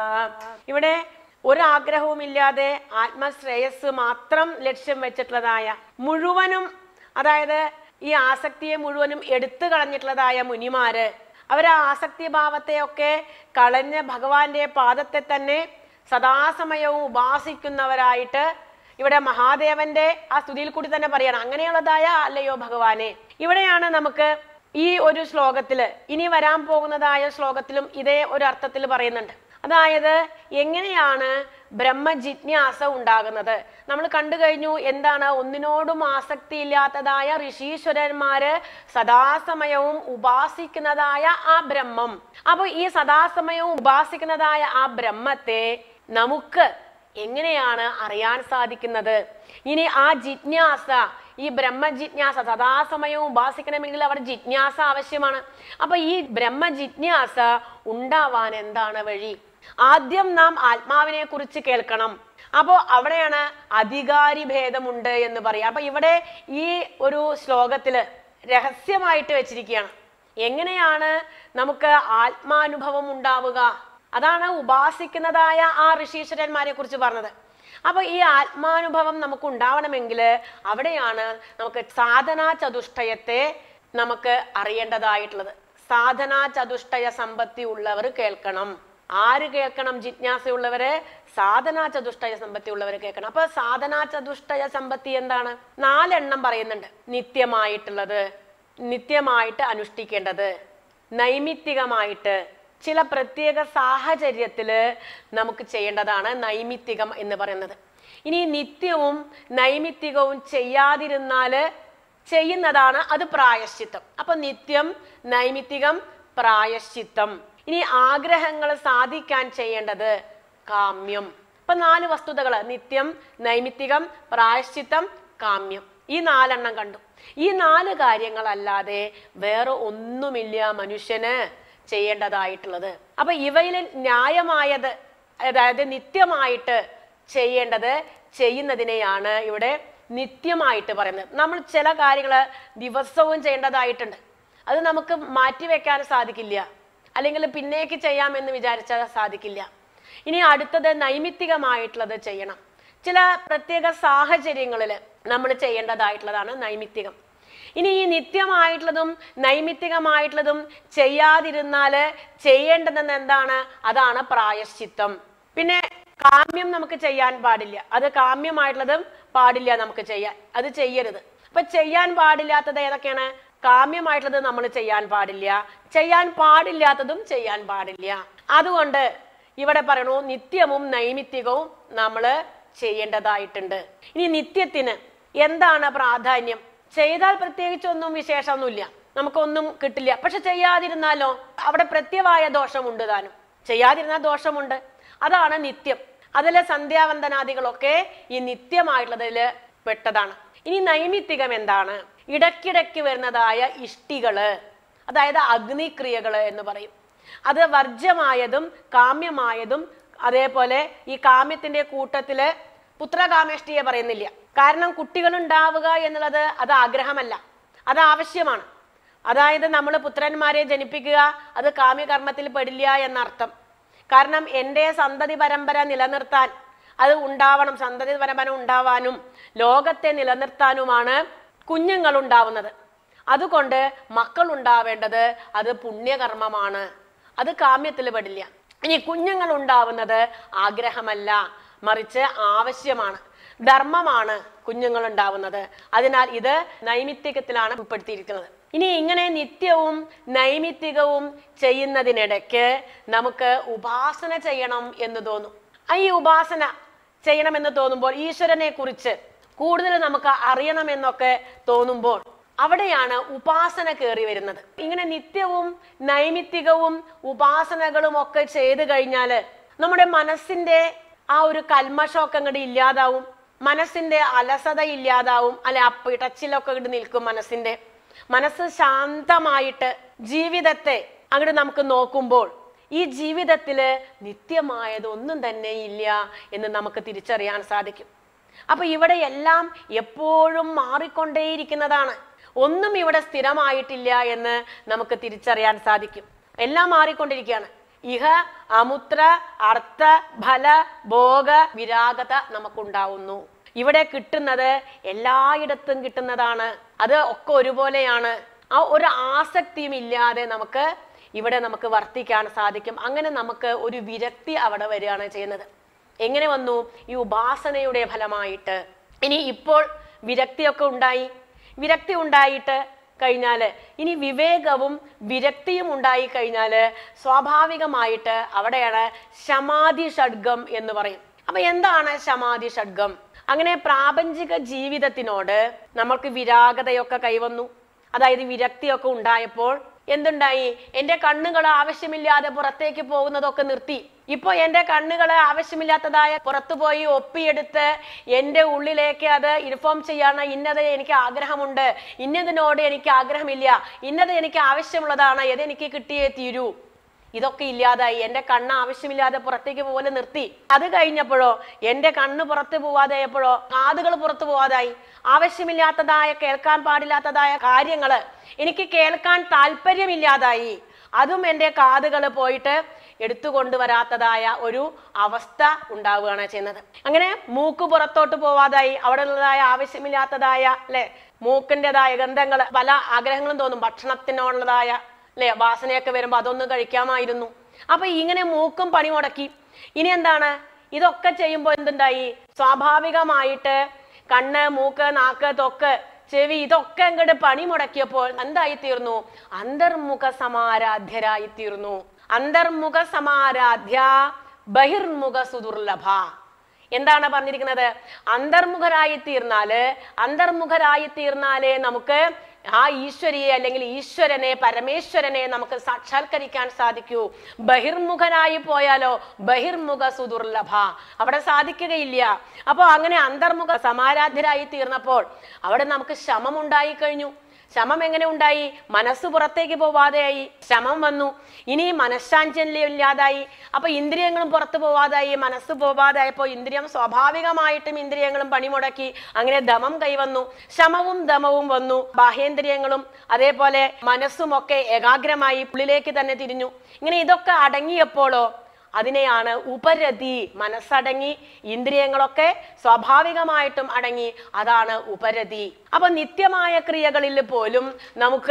ഇവിടെ ഒരാഗ്രഹവുമില്ലാതെ ആത്മശ്രേയസ് മാത്രം ലക്ഷ്യം വെച്ചിട്ടുള്ളതായ മുഴുവനും അതായത് ഈ ആസക്തിയെ മുഴുവനും എടുത്തു കളഞ്ഞിട്ടുള്ളതായ മുനിമാര് അവർ ആ ആസക്തി ഭാവത്തെയൊക്കെ കളഞ്ഞ് ഭഗവാന്റെ പാദത്തെ തന്നെ സദാസമയവും ഉപാസിക്കുന്നവരായിട്ട് ഇവിടെ മഹാദേവന്റെ ആ സ്തുതിയിൽ കൂടി തന്നെ പറയണം അങ്ങനെയുള്ളതായ അല്ലയോ ഭഗവാനെ ഇവിടെയാണ് നമുക്ക് ഈ ഒരു ശ്ലോകത്തില് ഇനി വരാൻ പോകുന്നതായ ശ്ലോകത്തിലും ഇതേ ഒരു അർത്ഥത്തിൽ പറയുന്നുണ്ട് അതായത് എങ്ങനെയാണ് ബ്രഹ്മജിജ്ഞാസ ഉണ്ടാകുന്നത് നമ്മൾ കണ്ടു കഴിഞ്ഞു എന്താണ് ഒന്നിനോടും ആസക്തി ഇല്ലാത്തതായ ഋഷീശ്വരന്മാര് സദാസമയവും ഉപാസിക്കുന്നതായ ആ ബ്രഹ്മം അപ്പൊ ഈ സദാസമയവും ഉപാസിക്കുന്നതായ ആ ബ്രഹ്മത്തെ നമുക്ക് എങ്ങനെയാണ് അറിയാൻ സാധിക്കുന്നത് ഇനി ആ ജിജ്ഞാസ ഈ ബ്രഹ്മജിജ്ഞാസ സദാസമയവും ഉപാസിക്കണമെങ്കിൽ അവിടെ ജിജ്ഞാസ ആവശ്യമാണ് അപ്പൊ ഈ ബ്രഹ്മജിജ്ഞാസ ഉണ്ടാവാൻ എന്താണ് വഴി ആദ്യം നാം ആത്മാവിനെ കുറിച്ച് കേൾക്കണം അപ്പോ അവിടെയാണ് അധികാരി ഭേദമുണ്ട് എന്ന് പറയാം അപ്പൊ ഇവിടെ ഈ ഒരു ശ്ലോകത്തില് രഹസ്യമായിട്ട് വെച്ചിരിക്കുകയാണ് എങ്ങനെയാണ് നമുക്ക് ആത്മാനുഭവം ഉണ്ടാവുക അതാണ് ഉപാസിക്കുന്നതായ ആ ഋഷീശ്വരന്മാരെ കുറിച്ച് പറഞ്ഞത് അപ്പൊ ഈ ആത്മാനുഭവം നമുക്ക് ഉണ്ടാവണമെങ്കിൽ അവിടെയാണ് നമുക്ക് സാധനാ ചതുഷ്ടയത്തെ നമുക്ക് അറിയേണ്ടതായിട്ടുള്ളത് സാധനാ ചതുഷ്ടയ സമ്പത്തി ഉള്ളവർ കേൾക്കണം ആര് കേൾക്കണം ജിജ്ഞാസയുള്ളവര് സാധനാ ചതുഷ്ടയ സമ്പത്തി ഉള്ളവർ കേൾക്കണം അപ്പൊ സാധനാ ചതുഷ്ടയ സമ്പത്തി എന്താണ് നാലെണ്ണം പറയുന്നുണ്ട് നിത്യമായിട്ടുള്ളത് നിത്യമായിട്ട് അനുഷ്ഠിക്കേണ്ടത് നൈമിത്തികമായിട്ട് ചില പ്രത്യേക സാഹചര്യത്തില് നമുക്ക് ചെയ്യേണ്ടതാണ് നൈമിത്തികം എന്ന് പറയുന്നത് ഇനി നിത്യവും നൈമിത്തികവും ചെയ്യാതിരുന്നാല് ചെയ്യുന്നതാണ് അത് പ്രായശ്ചിത്തം അപ്പൊ നിത്യം നൈമിത്തികം പ്രായശ്ചിത്തം ഇനി ആഗ്രഹങ്ങൾ സാധിക്കാൻ ചെയ്യേണ്ടത് കാമ്യം ഇപ്പൊ നാല് വസ്തുതകള് നിത്യം നൈമിത്തികം പ്രായശ്ചിത്തം കാമ്യം ഈ നാലെണ്ണം കണ്ടു ഈ നാല് കാര്യങ്ങളല്ലാതെ വേറെ ഒന്നുമില്ല മനുഷ്യന് ചെയ്യേണ്ടതായിട്ടുള്ളത് അപ്പൊ ഇവയിൽ ന്യായമായത് അതായത് നിത്യമായിട്ട് ചെയ്യേണ്ടത് ചെയ്യുന്നതിനെയാണ് ഇവിടെ നിത്യമായിട്ട് പറയുന്നത് നമ്മൾ ചില കാര്യങ്ങൾ ദിവസവും ചെയ്യേണ്ടതായിട്ടുണ്ട് അത് നമുക്ക് മാറ്റിവെക്കാൻ സാധിക്കില്ല അല്ലെങ്കിൽ പിന്നേക്ക് ചെയ്യാമെന്ന് വിചാരിച്ചാൽ സാധിക്കില്ല ഇനി അടുത്തത് നൈമിത്തികമായിട്ടുള്ളത് ചെയ്യണം ചില പ്രത്യേക സാഹചര്യങ്ങളിൽ നമ്മൾ ചെയ്യേണ്ടതായിട്ടുള്ളതാണ് നൈമിത്തികം ഇനി ഈ നിത്യമായിട്ടുള്ളതും നൈമിത്തികമായിട്ടുള്ളതും ചെയ്യാതിരുന്നാല് ചെയ്യേണ്ടതെന്ന് എന്താണ് അതാണ് പ്രായശ്ചിത്തം പിന്നെ കാമ്യം നമുക്ക് ചെയ്യാൻ പാടില്ല അത് കാമ്യമായിട്ടുള്ളതും പാടില്ല നമുക്ക് ചെയ്യാൻ അത് ചെയ്യരുത് അപ്പൊ ചെയ്യാൻ പാടില്ലാത്തത് ഏതൊക്കെയാണ് കാമ്യമായിട്ടുള്ളത് നമ്മൾ ചെയ്യാൻ പാടില്ല ചെയ്യാൻ പാടില്ലാത്തതും ചെയ്യാൻ പാടില്ല അതുകൊണ്ട് ഇവിടെ പറയണു നിത്യവും നൈമിത്തികവും നമ്മൾ ചെയ്യേണ്ടതായിട്ടുണ്ട് ഇനി നിത്യത്തിന് എന്താണ് പ്രാധാന്യം ചെയ്താൽ പ്രത്യേകിച്ചൊന്നും വിശേഷമൊന്നുമില്ല നമുക്കൊന്നും കിട്ടില്ല പക്ഷെ ചെയ്യാതിരുന്നാലോ അവിടെ പ്രത്യവായ ദോഷമുണ്ട് താനും ചെയ്യാതിരുന്നാൽ ദോഷമുണ്ട് അതാണ് നിത്യം അതിലെ സന്ധ്യാവന്തനാദികളൊക്കെ ഈ നിത്യമായിട്ടുള്ളതിൽ പെട്ടതാണ് ഇനി നൈമിത്തികം എന്താണ് ഇടയ്ക്കിടയ്ക്ക് വരുന്നതായ ഇഷ്ടികള് അതായത് അഗ്നിക്രിയകള് എന്ന് പറയും അത് വർജ്യമായതും കാമ്യമായതും അതേപോലെ ഈ കാമ്യത്തിന്റെ കൂട്ടത്തില് പുത്രകാമേഷ്ടിയെ പറയുന്നില്ല കാരണം കുട്ടികൾ ഉണ്ടാവുക എന്നുള്ളത് അത് ആഗ്രഹമല്ല അത് ആവശ്യമാണ് അതായത് നമ്മൾ പുത്രന്മാരെ ജനിപ്പിക്കുക അത് കാമ്യകർമ്മത്തിൽ പെടില്ല എന്നർത്ഥം കാരണം എൻ്റെ സന്തതി പരമ്പര നിലനിർത്താൻ അത് ഉണ്ടാവണം സന്തതി പരമ്പര ഉണ്ടാവാനും ലോകത്തെ നിലനിർത്താനുമാണ് കുഞ്ഞുങ്ങൾ ഉണ്ടാവുന്നത് അതുകൊണ്ട് മക്കൾ ഉണ്ടാവേണ്ടത് അത് പുണ്യകർമ്മമാണ് അത് കാമ്യത്തിൽ പെടില്ല ഇനി കുഞ്ഞുങ്ങൾ ഉണ്ടാവുന്നത് ആഗ്രഹമല്ല മറിച്ച് ആവശ്യമാണ് ധർമ്മമാണ് കുഞ്ഞുങ്ങൾ ഉണ്ടാവുന്നത് അതിനാൽ ഇത് നൈമിത്തികത്തിലാണ് ഉൾപ്പെടുത്തിയിരിക്കുന്നത് ഇനി ഇങ്ങനെ നിത്യവും നൈമിത്തികവും ചെയ്യുന്നതിനിടയ്ക്ക് നമുക്ക് ഉപാസന ചെയ്യണം എന്ന് തോന്നും ആ ഈ ഉപാസന ചെയ്യണമെന്ന് തോന്നുമ്പോൾ ഈശ്വരനെ കുറിച്ച് കൂടുതൽ നമുക്ക് അറിയണമെന്നൊക്കെ തോന്നുമ്പോൾ അവിടെയാണ് ഉപാസന കയറി വരുന്നത് ഇങ്ങനെ നിത്യവും നൈമിത്തികവും ഉപാസനകളും ഒക്കെ ചെയ്തു കഴിഞ്ഞാല് നമ്മുടെ മനസ്സിന്റെ ആ ഒരു കൽമഷമൊക്കെ അങ്ങോട്ട് ഇല്ലാതാവും മനസ്സിന്റെ അലസത ഇല്ലാതാവും അല്ലെ ആ പിടച്ചിലൊക്കെ ഇങ്ങോട്ട് നിൽക്കും മനസ്സിന്റെ മനസ്സ് ശാന്തമായിട്ട് ജീവിതത്തെ അങ്ങോട്ട് നമുക്ക് നോക്കുമ്പോൾ ഈ ജീവിതത്തില് നിത്യമായതൊന്നും തന്നെ ഇല്ല എന്ന് നമുക്ക് തിരിച്ചറിയാൻ സാധിക്കും അപ്പൊ ഇവിടെ എല്ലാം എപ്പോഴും മാറിക്കൊണ്ടേയിരിക്കുന്നതാണ് ഒന്നും ഇവിടെ സ്ഥിരമായിട്ടില്ല എന്ന് നമുക്ക് തിരിച്ചറിയാൻ സാധിക്കും എല്ലാം മാറിക്കൊണ്ടിരിക്കുകയാണ് ഇഹ അമുത്ര അർത്ഥ ഫല ഭോഗ വിരാഗത നമുക്കുണ്ടാവുന്നു ഇവിടെ കിട്ടുന്നത് എല്ലായിടത്തും കിട്ടുന്നതാണ് അത് ഒക്കെ ഒരുപോലെയാണ് ആ ഒരു ആസക്തിയും ഇല്ലാതെ നമുക്ക് ഇവിടെ നമുക്ക് വർത്തിക്കാൻ സാധിക്കും അങ്ങനെ നമുക്ക് ഒരു വിരക്തി അവിടെ വരികയാണ് ചെയ്യുന്നത് എങ്ങനെ വന്നു ഈ ഉപാസനയുടെ ഫലമായിട്ട് ഇനി ഇപ്പോൾ വിരക്തിയൊക്കെ ഉണ്ടായി വിരക്തി ഉണ്ടായിട്ട് കഴിഞ്ഞാല് ഇനി വിവേകവും വിരക്തിയും ഉണ്ടായി കഴിഞ്ഞാല് സ്വാഭാവികമായിട്ട് അവിടെയാണ് ശമാധി ഷഡ്ഗം എന്ന് പറയും അപ്പൊ എന്താണ് ശമാധി ഷഡ്ഗം അങ്ങനെ പ്രാപഞ്ചിക ജീവിതത്തിനോട് നമ്മൾക്ക് വിരാഗതയൊക്കെ കൈവന്നു അതായത് വിരക്തിയൊക്കെ ഉണ്ടായപ്പോൾ എന്തുണ്ടായി എന്റെ കണ്ണുകൾ ആവശ്യമില്ലാതെ പുറത്തേക്ക് പോകുന്നതൊക്കെ നിർത്തി ഇപ്പൊ എന്റെ കണ്ണുകൾ ആവശ്യമില്ലാത്തതായ പുറത്തു പോയി ഒപ്പിയെടുത്ത് എന്റെ ഉള്ളിലേക്ക് അത് ഇൻഫോം ചെയ്യാണ് ഇന്നത് എനിക്ക് ആഗ്രഹമുണ്ട് ഇന്നതിനോട് എനിക്ക് ആഗ്രഹമില്ല ഇന്നത് എനിക്ക് ആവശ്യമുള്ളതാണ് ഇത് എനിക്ക് കിട്ടിയേ തീരൂ ഇതൊക്കെ ഇല്ലാതായി എന്റെ കണ്ണ് ആവശ്യമില്ലാതെ പുറത്തേക്ക് പോലെ നിർത്തി അത് കഴിഞ്ഞപ്പോഴോ എന്റെ കണ്ണ് പുറത്ത് പോവാതായപ്പോഴോ കാതുകൾ പുറത്തു പോവാതായി ആവശ്യമില്ലാത്തതായ കേൾക്കാൻ പാടില്ലാത്തതായ കാര്യങ്ങള് എനിക്ക് കേൾക്കാൻ താല്പര്യമില്ലാതായി അതും എൻ്റെ കാതുകൾ പോയിട്ട് എടുത്തുകൊണ്ടുവരാത്തതായ ഒരു അവസ്ഥ ഉണ്ടാവുകയാണ് ചെയ്യുന്നത് അങ്ങനെ മൂക്ക് പുറത്തോട്ട് പോവാതായി അവിടെ ഉള്ളതായ ആവശ്യമില്ലാത്തതായ അല്ലെ മൂക്കിൻ്റെതായ ഗന്ധങ്ങൾ പല ആഗ്രഹങ്ങളും തോന്നും ഭക്ഷണത്തിനുള്ളതായ അല്ലെ വാസനയൊക്കെ വരുമ്പോൾ അതൊന്നും കഴിക്കാമായിരുന്നു അപ്പൊ ഇങ്ങനെ മൂക്കും പണി മുടക്കി ഇനി എന്താണ് ഇതൊക്കെ ചെയ്യുമ്പോൾ എന്തുണ്ടായി സ്വാഭാവികമായിട്ട് കണ്ണ് മൂക്ക് നാക്ക് തൊക്ക് ചെവി ഇതൊക്കെ അങ്ങോട്ട് പണി മുടക്കിയപ്പോൾ എന്തായി തീർന്നു അന്തർമുഖ സമാരാധ്യരായി തീർന്നു അന്തർമുഖ സമാരാധ്യ ബഹിർമുഖ സുദുർലഭ എന്താണ് പറഞ്ഞിരിക്കുന്നത് അന്തർമുഖരായി തീർന്നാല് അന്തർമുഖരായി തീർന്നാലേ നമുക്ക് ആ ഈശ്വരിയെ അല്ലെങ്കിൽ ഈശ്വരനെ പരമേശ്വരനെ നമുക്ക് സാക്ഷാത്കരിക്കാൻ സാധിക്കൂ ബഹിർമുഖനായി പോയാലോ ബഹിർമുഖ സുദുർലഭ അവിടെ സാധിക്കുകയില്ല അപ്പോൾ അങ്ങനെ അന്തർമുഖ സമാരാധ്യരായി തീർന്നപ്പോൾ അവിടെ നമുക്ക് ശമം ഉണ്ടായി കഴിഞ്ഞു ശമം എങ്ങനെ ഉണ്ടായി മനസ്സ് പുറത്തേക്ക് പോവാതെയായി ശമം വന്നു ഇനി മനഃശാഞ്ചല്യം ഇല്ലാതായി അപ്പൊ ഇന്ദ്രിയങ്ങളും പുറത്തു പോവാതായി മനസ്സ് പോവാതായപ്പോ ഇന്ദ്രിയം സ്വാഭാവികമായിട്ടും ഇന്ദ്രിയങ്ങളും പണിമുടക്കി അങ്ങനെ ദമം കൈവന്നു ശമവും ദമവും വന്നു ബാഹ്യേന്ദ്രിയങ്ങളും അതേപോലെ മനസ്സും ഒക്കെ ഏകാഗ്രമായി ഉള്ളിലേക്ക് തന്നെ തിരിഞ്ഞു ഇങ്ങനെ ഇതൊക്കെ അടങ്ങിയപ്പോഴോ അതിനെയാണ് ഉപരതി മനസ്സടങ്ങി ഇന്ദ്രിയങ്ങളൊക്കെ സ്വാഭാവികമായിട്ടും അടങ്ങി അതാണ് ഉപരതി അപ്പൊ നിത്യമായ ക്രിയകളിൽ പോലും നമുക്ക്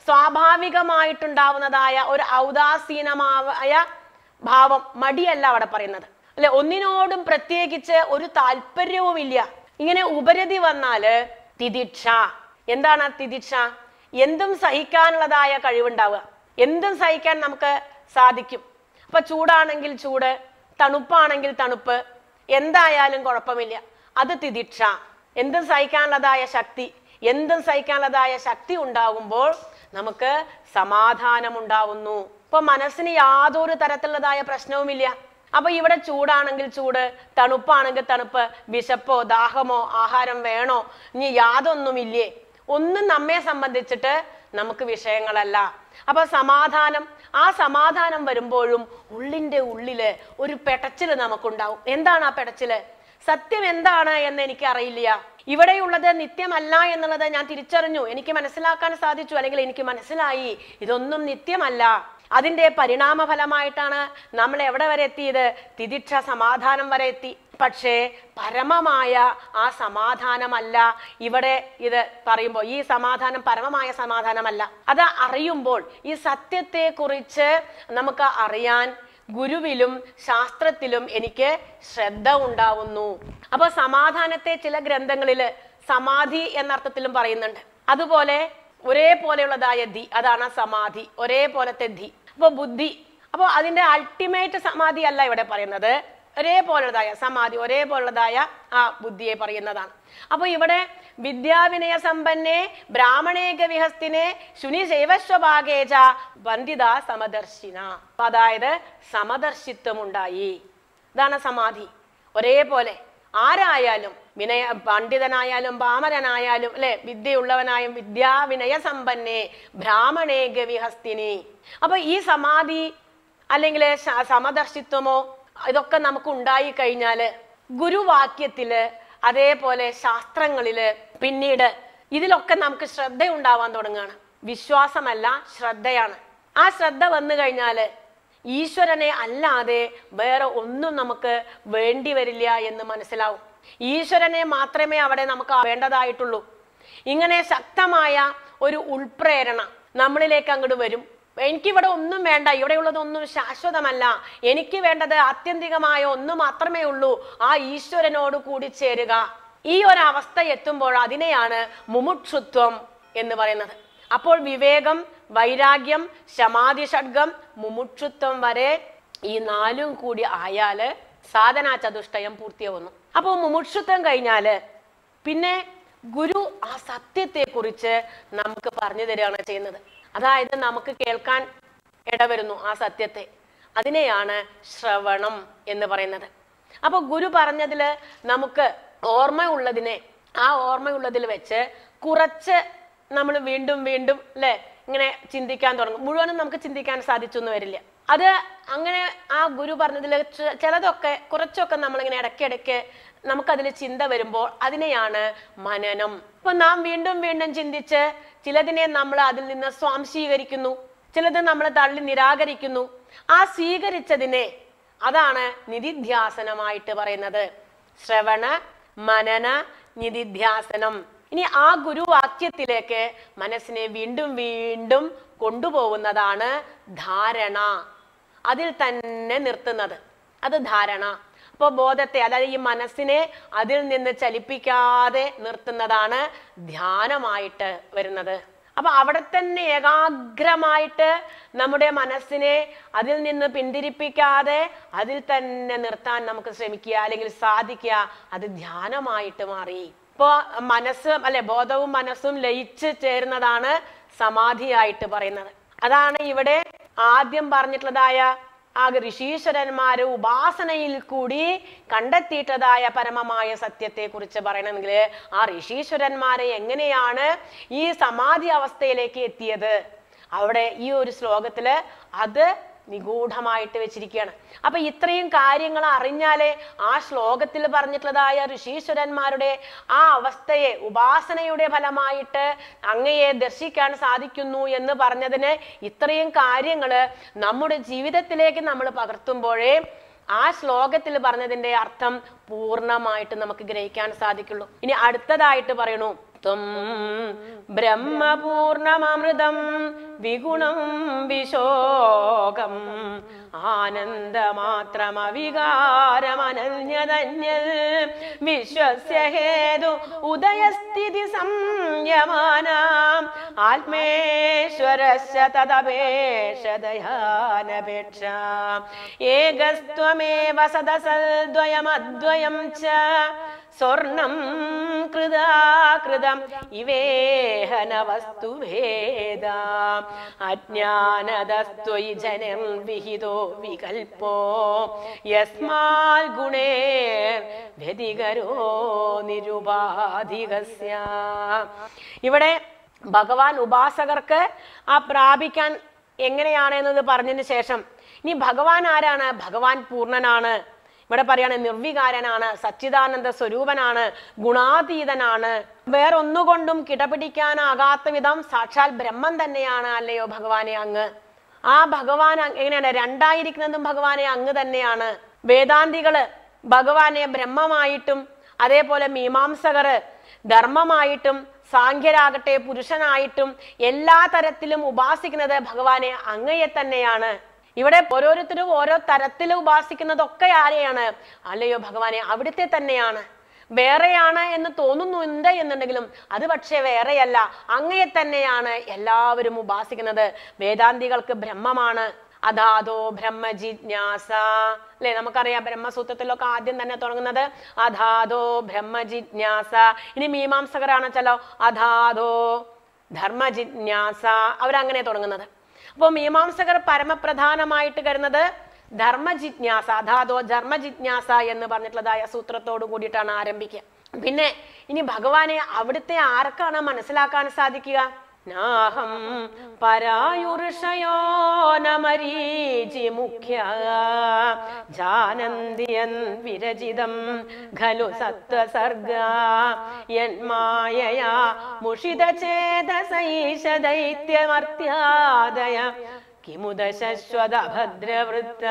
സ്വാഭാവികമായിട്ടുണ്ടാവുന്നതായ ഒരു ഔദാസീനമായ ഭാവം മടിയല്ല അവിടെ പറയുന്നത് അല്ലെ ഒന്നിനോടും പ്രത്യേകിച്ച് ഒരു താല്പര്യവുമില്ല ഇങ്ങനെ ഉപരതി വന്നാല് തിദിക്ഷ എന്താണ് ആ തിദിക്ഷ എന്തും സഹിക്കാനുള്ളതായ കഴിവുണ്ടാവുക എന്തും സഹിക്കാൻ നമുക്ക് സാധിക്കും അപ്പൊ ചൂടാണെങ്കിൽ ചൂട് തണുപ്പാണെങ്കിൽ തണുപ്പ് എന്തായാലും കുഴപ്പമില്ല അത് തിദിക്ഷ എന്തും സഹിക്കാനുള്ളതായ ശക്തി എന്തും സഹിക്കാനുള്ളതായ ശക്തി ഉണ്ടാകുമ്പോൾ നമുക്ക് സമാധാനം ഉണ്ടാവുന്നു ഇപ്പൊ മനസ്സിന് യാതൊരു തരത്തിലുള്ളതായ പ്രശ്നവുമില്ല അപ്പൊ ഇവിടെ ചൂടാണെങ്കിൽ ചൂട് തണുപ്പാണെങ്കിൽ തണുപ്പ് വിശപ്പോ ദാഹമോ ആഹാരം വേണോ ഇനി യാതൊന്നുമില്ലേ ഒന്നും നമ്മെ സംബന്ധിച്ചിട്ട് നമുക്ക് വിഷയങ്ങളല്ല അപ്പൊ സമാധാനം ആ സമാധാനം വരുമ്പോഴും ഉള്ളിന്റെ ഉള്ളില് ഒരു പെടച്ചില് നമുക്കുണ്ടാവും എന്താണ് ആ പെടച്ചില് സത്യം എന്താണ് എന്ന് എനിക്ക് അറിയില്ല ഇവിടെയുള്ളത് നിത്യമല്ല എന്നുള്ളത് ഞാൻ തിരിച്ചറിഞ്ഞു എനിക്ക് മനസ്സിലാക്കാൻ സാധിച്ചു അല്ലെങ്കിൽ എനിക്ക് മനസ്സിലായി ഇതൊന്നും നിത്യമല്ല അതിന്റെ പരിണാമ ഫലമായിട്ടാണ് നമ്മൾ എവിടെ വരെ എത്തിയത് തിദിക്ഷ സമാധാനം വരെ എത്തി പക്ഷേ പരമമായ ആ സമാധാനമല്ല ഇവിടെ ഇത് പറയുമ്പോൾ ഈ സമാധാനം പരമമായ സമാധാനമല്ല അത് അറിയുമ്പോൾ ഈ സത്യത്തെ കുറിച്ച് നമുക്ക് അറിയാൻ ഗുരുവിലും ശാസ്ത്രത്തിലും എനിക്ക് ശ്രദ്ധ ഉണ്ടാവുന്നു അപ്പൊ സമാധാനത്തെ ചില ഗ്രന്ഥങ്ങളില് സമാധി എന്നർത്ഥത്തിലും പറയുന്നുണ്ട് അതുപോലെ ഒരേപോലെയുള്ളതായ ധി അതാണ് സമാധി ഒരേപോലത്തെ ധി അപ്പൊ ബുദ്ധി അപ്പൊ അതിന്റെ അൾട്ടിമേറ്റ് സമാധി അല്ല ഇവിടെ പറയുന്നത് ഒരേപോലുള്ളതായ സമാധി ഒരേപോലുള്ളതായ ആ ബുദ്ധിയെ പറയുന്നതാണ് അപ്പൊ ഇവിടെ വിദ്യാവിനയ സമ്പന്നെ ബ്രാഹ്മണേക വിഹസ്തിനെ ശുനി ശൈവസ്വഭാഗേജ വന്ദിത സമദർശിന അപ്പൊ അതായത് സമദർശിത്വം ഉണ്ടായി ഇതാണ് സമാധി ഒരേപോലെ ആരായാലും വിനയ പണ്ഡിതനായാലും പാമരനായാലും അല്ലെ വിദ്യയുള്ളവനായും വിദ്യാവിനയ സമ്പന്നെ ബ്രാഹ്മണേക വിഹസ്തിനി അപ്പൊ ഈ സമാധി അല്ലെങ്കിൽ ശ- സമദർശിത്വമോ ഇതൊക്കെ നമുക്ക് ഉണ്ടായി കഴിഞ്ഞാല് ഗുരുവാക്യത്തില് അതേപോലെ ശാസ്ത്രങ്ങളില് പിന്നീട് ഇതിലൊക്കെ നമുക്ക് ശ്രദ്ധ ഉണ്ടാവാൻ തുടങ്ങുകയാണ് വിശ്വാസമല്ല ശ്രദ്ധയാണ് ആ ശ്രദ്ധ വന്നു കഴിഞ്ഞാല് ഈശ്വരനെ അല്ലാതെ വേറെ ഒന്നും നമുക്ക് വേണ്ടി വരില്ല എന്ന് മനസ്സിലാവും ഈശ്വരനെ മാത്രമേ അവിടെ നമുക്ക് വേണ്ടതായിട്ടുള്ളൂ ഇങ്ങനെ ശക്തമായ ഒരു ഉൾപ്രേരണ നമ്മളിലേക്ക് അങ്ങോട്ട് വരും എനിക്കിവിടെ ഒന്നും വേണ്ട ഇവിടെയുള്ളതൊന്നും ശാശ്വതമല്ല എനിക്ക് വേണ്ടത് ആത്യന്തികമായ ഒന്ന് മാത്രമേ ഉള്ളൂ ആ ഈശ്വരനോട് കൂടി ചേരുക ഈ ഒരു അവസ്ഥ എത്തുമ്പോൾ അതിനെയാണ് മുമുക്ഷുത്വം എന്ന് പറയുന്നത് അപ്പോൾ വിവേകം വൈരാഗ്യം ശമാധി ഷഡ്ഗം മുമുക്ഷുത്വം വരെ ഈ നാലും കൂടി ആയാല് സാധനാ ചതുഷ്ടയം പൂർത്തിയാവുന്നു അപ്പോൾ മുമുക്ഷുത്വം കഴിഞ്ഞാല് പിന്നെ ഗുരു ആ സത്യത്തെ കുറിച്ച് നമുക്ക് പറഞ്ഞു തരികയാണ് ചെയ്യുന്നത് അതായത് നമുക്ക് കേൾക്കാൻ ഇടവരുന്നു ആ സത്യത്തെ അതിനെയാണ് ശ്രവണം എന്ന് പറയുന്നത് അപ്പൊ ഗുരു പറഞ്ഞതില് നമുക്ക് ഓർമ്മയുള്ളതിനെ ആ ഓർമ്മയുള്ളതിൽ വെച്ച് കുറച്ച് നമ്മൾ വീണ്ടും വീണ്ടും അല്ലെ ഇങ്ങനെ ചിന്തിക്കാൻ തുടങ്ങും മുഴുവനും നമുക്ക് ചിന്തിക്കാൻ സാധിച്ചൊന്നും വരില്ല അത് അങ്ങനെ ആ ഗുരു പറഞ്ഞതിൽ ചെ- ചിലതൊക്കെ കുറച്ചൊക്കെ നമ്മളിങ്ങനെ ഇടയ്ക്കിടയ്ക്ക് നമുക്കതിൽ ചിന്ത വരുമ്പോൾ അതിനെയാണ് മനനം ഇപ്പൊ നാം വീണ്ടും വീണ്ടും ചിന്തിച്ച് ചിലതിനെ നമ്മൾ അതിൽ നിന്ന് സ്വാംശീകരിക്കുന്നു ചിലത് നമ്മൾ തള്ളി നിരാകരിക്കുന്നു ആ സ്വീകരിച്ചതിനെ അതാണ് നിധിധ്യാസനമായിട്ട് പറയുന്നത് ശ്രവണ മനന നിധിധ്യാസനം ഇനി ആ ഗുരുവാക്യത്തിലേക്ക് മനസ്സിനെ വീണ്ടും വീണ്ടും കൊണ്ടുപോകുന്നതാണ് ധാരണ അതിൽ തന്നെ നിർത്തുന്നത് അത് ധാരണ അപ്പോൾ ബോധത്തെ അതായത് ഈ മനസ്സിനെ അതിൽ നിന്ന് ചലിപ്പിക്കാതെ നിർത്തുന്നതാണ് ധ്യാനമായിട്ട് വരുന്നത് അപ്പൊ അവിടെ തന്നെ ഏകാഗ്രമായിട്ട് നമ്മുടെ മനസ്സിനെ അതിൽ നിന്ന് പിന്തിരിപ്പിക്കാതെ അതിൽ തന്നെ നിർത്താൻ നമുക്ക് ശ്രമിക്കുക അല്ലെങ്കിൽ സാധിക്കുക അത് ധ്യാനമായിട്ട് മാറി ഇപ്പോ മനസ്സ് അല്ലെ ബോധവും മനസ്സും ലയിച്ച് ചേരുന്നതാണ് സമാധിയായിട്ട് പറയുന്നത് അതാണ് ഇവിടെ ആദ്യം പറഞ്ഞിട്ടുള്ളതായ ആ ഋഷീശ്വരന്മാര് ഉപാസനയിൽ കൂടി കണ്ടെത്തിയിട്ടതായ പരമമായ സത്യത്തെ കുറിച്ച് പറയണമെങ്കിൽ ആ ഋഷീശ്വരന്മാരെ എങ്ങനെയാണ് ഈ സമാധി അവസ്ഥയിലേക്ക് എത്തിയത് അവിടെ ഈ ഒരു ശ്ലോകത്തില് അത് നിഗൂഢമായിട്ട് വെച്ചിരിക്കുകയാണ് അപ്പൊ ഇത്രയും കാര്യങ്ങൾ അറിഞ്ഞാലേ ആ ശ്ലോകത്തിൽ പറഞ്ഞിട്ടുള്ളതായ ഋഷീശ്വരന്മാരുടെ ആ അവസ്ഥയെ ഉപാസനയുടെ ഫലമായിട്ട് അങ്ങയെ ദർശിക്കാൻ സാധിക്കുന്നു എന്ന് പറഞ്ഞതിന് ഇത്രയും കാര്യങ്ങള് നമ്മുടെ ജീവിതത്തിലേക്ക് നമ്മൾ പകർത്തുമ്പോഴേ ആ ശ്ലോകത്തിൽ പറഞ്ഞതിന്റെ അർത്ഥം പൂർണ്ണമായിട്ട് നമുക്ക് ഗ്രഹിക്കാൻ സാധിക്കുള്ളൂ ഇനി അടുത്തതായിട്ട് പറയണു ത്വം ബ്രഹ്മപൂർണമൃതം വിഗുണം വിശോകം ആനന്ദമാത്രമവികാരമനന്യതന്യൽ വിശ്വസ്യ ഹേതു ഉദയസ്ഥിതി സംയമാനാം ആത്മേശ്വരസ്യ തദപേക്ഷതയാനപേക്ഷ ഏകസ്ത്വമേവ സദസദ്വയമദ്വയം ച സ്വർണം കൃതാകൃതം ഇവേഹന വസ്തുഭേദ അജ്ഞാനതസ്ത്വയി ജനം വിഹിതോ വികൽപ്പോ യസ്മാൽ ഗുണേ വ്യതികരോ നിരുപാധികസ്യ ഇവിടെ ഭഗവാൻ ഉപാസകർക്ക് ആ പ്രാപിക്കാൻ എങ്ങനെയാണ് എന്നത് പറഞ്ഞതിന് ശേഷം ഇനി ഭഗവാൻ ആരാണ് ഭഗവാൻ പൂർണ്ണനാണ് ഇവിടെ പറയാണ് നിർവികാരനാണ് സച്ചിദാനന്ദ സ്വരൂപനാണ് ഗുണാതീതനാണ് വേറൊന്നുകൊണ്ടും കിടപിടിക്കാനാകാത്ത വിധം സാക്ഷാൽ ബ്രഹ്മം തന്നെയാണ് അല്ലയോ ഭഗവാനെ അങ്ങ് ആ ഭഗവാൻ അങ് എങ്ങനെയാണ് രണ്ടായിരിക്കുന്നതും ഭഗവാനെ അങ്ങ് തന്നെയാണ് വേദാന്തികള് ഭഗവാനെ ബ്രഹ്മമായിട്ടും അതേപോലെ മീമാംസകര് ധർമ്മമായിട്ടും സാഖ്യരാകട്ടെ പുരുഷനായിട്ടും എല്ലാ തരത്തിലും ഉപാസിക്കുന്നത് ഭഗവാനെ അങ്ങയെ തന്നെയാണ് ഇവിടെ ഓരോരുത്തരും ഓരോ തരത്തിൽ ഉപാസിക്കുന്നതൊക്കെ ആരെയാണ് അല്ലയോ ഭഗവാനെ അവിടുത്തെ തന്നെയാണ് വേറെയാണ് എന്ന് തോന്നുന്നുണ്ട് എന്നുണ്ടെങ്കിലും അത് പക്ഷേ വേറെയല്ല അങ്ങയെ തന്നെയാണ് എല്ലാവരും ഉപാസിക്കുന്നത് വേദാന്തികൾക്ക് ബ്രഹ്മമാണ് അതാതോ ബ്രഹ്മ ജിജ്ഞാസ അല്ലെ നമുക്കറിയാം ബ്രഹ്മസൂത്രത്തിലൊക്കെ ആദ്യം തന്നെ തുടങ്ങുന്നത് അധാതോ ബ്രഹ്മ ജിജ്ഞാസ ഇനി മീമാംസകരാണ് ചലോ അധാതോ ധർമ്മ ജിജ്ഞാസ അവരങ്ങനെ തുടങ്ങുന്നത് അപ്പോൾ മീമാംസകർ പരമപ്രധാനമായിട്ട് കരുതുന്നത് ധർമ്മ ജിജ്ഞാസ അതാതോ ധർമ്മ ജിജ്ഞാസ എന്ന് പറഞ്ഞിട്ടുള്ളതായ സൂത്രത്തോട് കൂടിയിട്ടാണ് ആരംഭിക്കുക പിന്നെ ഇനി ഭഗവാനെ അവിടുത്തെ ആർക്കാണ് മനസ്സിലാക്കാൻ സാധിക്കുക നാഹം പരായുർഷയോ നമരീചി മുഖ്യ ജാനന്തിയൻ വിരചിതം ഖലു സത്വസർഗ യന്മായയാ മുഷിതചേതസൈഷ ദൈത്യമർത്യാദയ കിമുദ ശശ്വത ഭദ്രവൃത്ത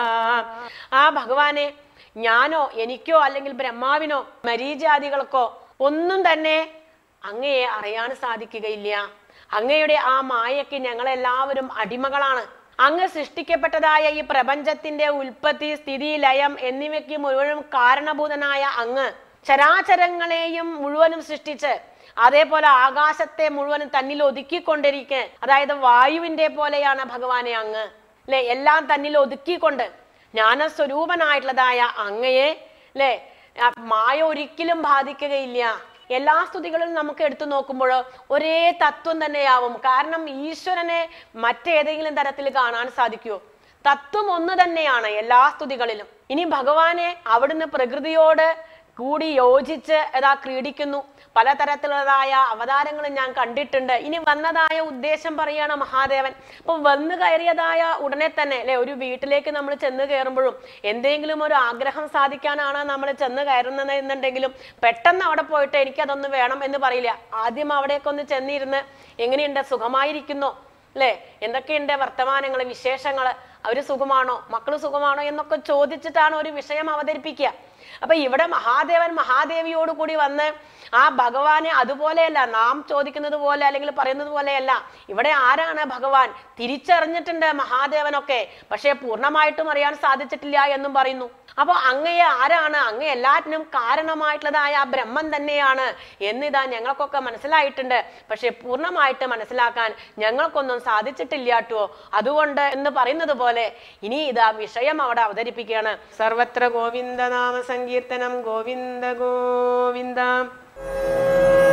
ആ ഭഗവാനെ ഞാനോ എനിക്കോ അല്ലെങ്കിൽ ബ്രഹ്മാവിനോ മരീചാദികൾക്കോ ഒന്നും തന്നെ അങ്ങയെ അറിയാൻ സാധിക്കുകയില്ല അങ്ങയുടെ ആ മായയ്ക്ക് ഞങ്ങളെല്ലാവരും അടിമകളാണ് അങ്ങ് സൃഷ്ടിക്കപ്പെട്ടതായ ഈ പ്രപഞ്ചത്തിന്റെ ഉൽപ്പത്തി സ്ഥിതി ലയം എന്നിവയ്ക്ക് മുഴുവനും കാരണഭൂതനായ അങ്ങ് ചരാചരങ്ങളെയും മുഴുവനും സൃഷ്ടിച്ച് അതേപോലെ ആകാശത്തെ മുഴുവനും തന്നിൽ ഒതുക്കിക്കൊണ്ടിരിക്കെ അതായത് വായുവിന്റെ പോലെയാണ് ഭഗവാനെ അങ്ങ് അല്ലെ എല്ലാം തന്നിൽ ഒതുക്കിക്കൊണ്ട് ജ്ഞാനസ്വരൂപനായിട്ടുള്ളതായ അങ്ങയെ അല്ലെ മായ ഒരിക്കലും ബാധിക്കുകയില്ല എല്ലാ സ്തുതികളും നമുക്ക് എടുത്തു നോക്കുമ്പോൾ ഒരേ തത്വം തന്നെയാവും കാരണം ഈശ്വരനെ മറ്റേതെങ്കിലും തരത്തിൽ കാണാൻ സാധിക്കുമോ തത്വം ഒന്ന് തന്നെയാണ് എല്ലാ സ്തുതികളിലും ഇനി ഭഗവാനെ അവിടുന്ന് പ്രകൃതിയോട് കൂടി യോജിച്ച് ഇതാ ക്രീഡിക്കുന്നു പലതരത്തിലുള്ളതായ അവതാരങ്ങളും ഞാൻ കണ്ടിട്ടുണ്ട് ഇനി വന്നതായ ഉദ്ദേശം പറയാണ് മഹാദേവൻ അപ്പൊ വന്നു കയറിയതായ ഉടനെ തന്നെ അല്ലെ ഒരു വീട്ടിലേക്ക് നമ്മൾ ചെന്ന് കയറുമ്പോഴും എന്തെങ്കിലും ഒരു ആഗ്രഹം സാധിക്കാനാണ് നമ്മൾ ചെന്ന് കയറുന്നത് എന്നുണ്ടെങ്കിലും പെട്ടെന്ന് അവിടെ പോയിട്ട് എനിക്കതൊന്ന് വേണം എന്ന് പറയില്ല ആദ്യം അവിടേക്ക് ഒന്ന് ചെന്നിരുന്ന് എങ്ങനെയുണ്ട് സുഖമായിരിക്കുന്നോ അല്ലെ എന്തൊക്കെയുണ്ട് വർത്തമാനങ്ങൾ വിശേഷങ്ങൾ അവര് സുഖമാണോ മക്കള് സുഖമാണോ എന്നൊക്കെ ചോദിച്ചിട്ടാണ് ഒരു വിഷയം അവതരിപ്പിക്കുക അപ്പൊ ഇവിടെ മഹാദേവൻ മഹാദേവിയോട് കൂടി വന്ന് ആ ഭഗവാനെ അതുപോലെയല്ല നാം ചോദിക്കുന്നത് പോലെ അല്ലെങ്കിൽ പറയുന്നത് പോലെയല്ല ഇവിടെ ആരാണ് ഭഗവാൻ തിരിച്ചറിഞ്ഞിട്ടുണ്ട് മഹാദേവനൊക്കെ പക്ഷേ പൂർണ്ണമായിട്ടും അറിയാൻ സാധിച്ചിട്ടില്ല എന്നും പറയുന്നു അപ്പൊ അങ്ങയെ ആരാണ് അങ്ങ് എല്ലാറ്റിനും കാരണമായിട്ടുള്ളതായ ആ ബ്രഹ്മം തന്നെയാണ് എന്നിതാ ഞങ്ങൾക്കൊക്കെ മനസ്സിലായിട്ടുണ്ട് പക്ഷെ പൂർണ്ണമായിട്ട് മനസ്സിലാക്കാൻ ഞങ്ങൾക്കൊന്നും സാധിച്ചിട്ടില്ല കേട്ടോ അതുകൊണ്ട് എന്ന് പറയുന്നത് പോലെ ഇനി ഇതാ വിഷയം അവിടെ അവതരിപ്പിക്കുകയാണ് സർവത്ര ഗോവിന്ദനാമ നാമസങ്കീർത്തനം ഗോവിന്ദ ഗോവിന്ദ